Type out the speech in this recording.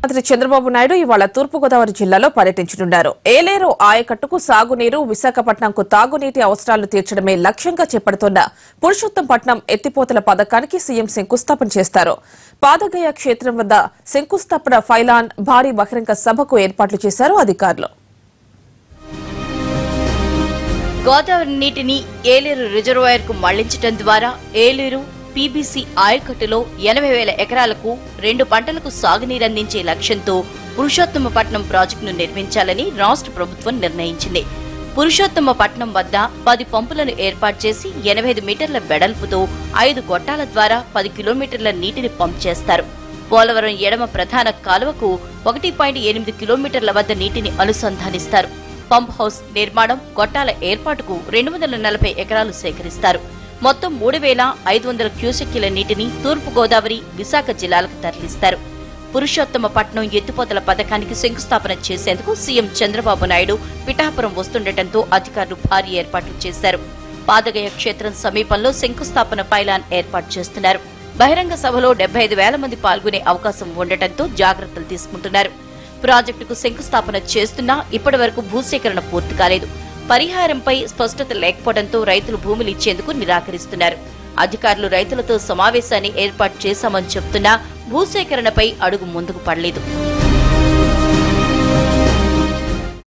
ముఖ్యమంత్రి చంద్రబాబు నాయుడు ఇవాళ తూర్పుగోదావరి జిల్లాలో పర్యటించనున్నారు ఏలేరు ఆయకట్టుకు సాగునీరు విశాఖపట్నంకు తాగునీటి అవసరాలు తీర్చడమే లక్ష్యంగా చేపడుతున్న పురుషోత్తంపట్నం ఎత్తిపోతల పథకానికి సీఎం శంకుస్థాపన చేస్తారు పాదగయ క్షేత్రం వద్ద శంకుస్థాపన ఫైలాన్ భారీ బహిరంగ సభకు ఏర్పాట్లు చేశారు అధికారులు గోదావరి నీటిని ఏలేరు రిజర్వాయర్ కు మళ్లించడం ద్వారా ఏలేరు పీబీసీ ఆయకట్టులో ఎనభై వేల ఎకరాలకు రెండు పంటలకు సాగునీరందించే లక్ష్యంతో పురుషోత్తమపట్నం ప్రాజెక్టును నిర్మించాలని రాష్ట్ర ప్రభుత్వం నిర్ణయించింది పురుషోత్తమపట్నం వద్ద పది పంపులను ఏర్పాటు చేసి ఎనభై ఐదు మీటర్ల వెడల్పుతో ఐదు గొట్టాల ద్వారా పది కిలోమీటర్ల నీటిని పంప్ చేస్తారు పోలవరం ఎడమ ప్రధాన కాలువకు ఒకటి పాయింట్ ఎనిమిది కిలోమీటర్ల వద్ద నీటిని అనుసంధానిస్తారు పంప్ హౌస్ నిర్మాణం గొట్టాల ఏర్పాటుకు రెండు వందల నలభై ఎకరాలు సేకరిస్తారు మొత్తం మూడు వేల ఐదు వందల క్యూసెక్కిల నీటిని తూర్పు గోదావరి విశాఖ జిల్లాలకు తరలిస్తారు పురుషోత్తమపట్నం ఎత్తిపోతల పథకానికి శంకుస్థాపన చేసేందుకు సీఎం చంద్రబాబు నాయుడు పిఠాపురం వస్తుండటంతో అధికారులు భారీ ఏర్పాట్లు చేశారు పాదగయ క్షేత్రం సమీపంలో శంకుస్థాపన పైలాన్ ఏర్పాటు చేస్తున్నారు బహిరంగ సభలో డెబ్బై ఐదు వేల మంది పాల్గొనే అవకాశం ఉండటంతో జాగ్రత్తలు తీసుకుంటున్నారు ప్రాజెక్టుకు శంకుస్థాపన చేస్తున్నా ఇప్పటి వరకు భూసేకరణ పూర్తి కాలేదు పరిహారంపై స్పష్టత లేకపోవడంతో రైతులు భూములు ఇచ్చేందుకు నిరాకరిస్తున్నారు అధికారులు రైతులతో సమావేశాన్ని ఏర్పాటు చేశామని చెప్తున్నా భూసేకరణపై అడుగు ముందుకు పడలేదు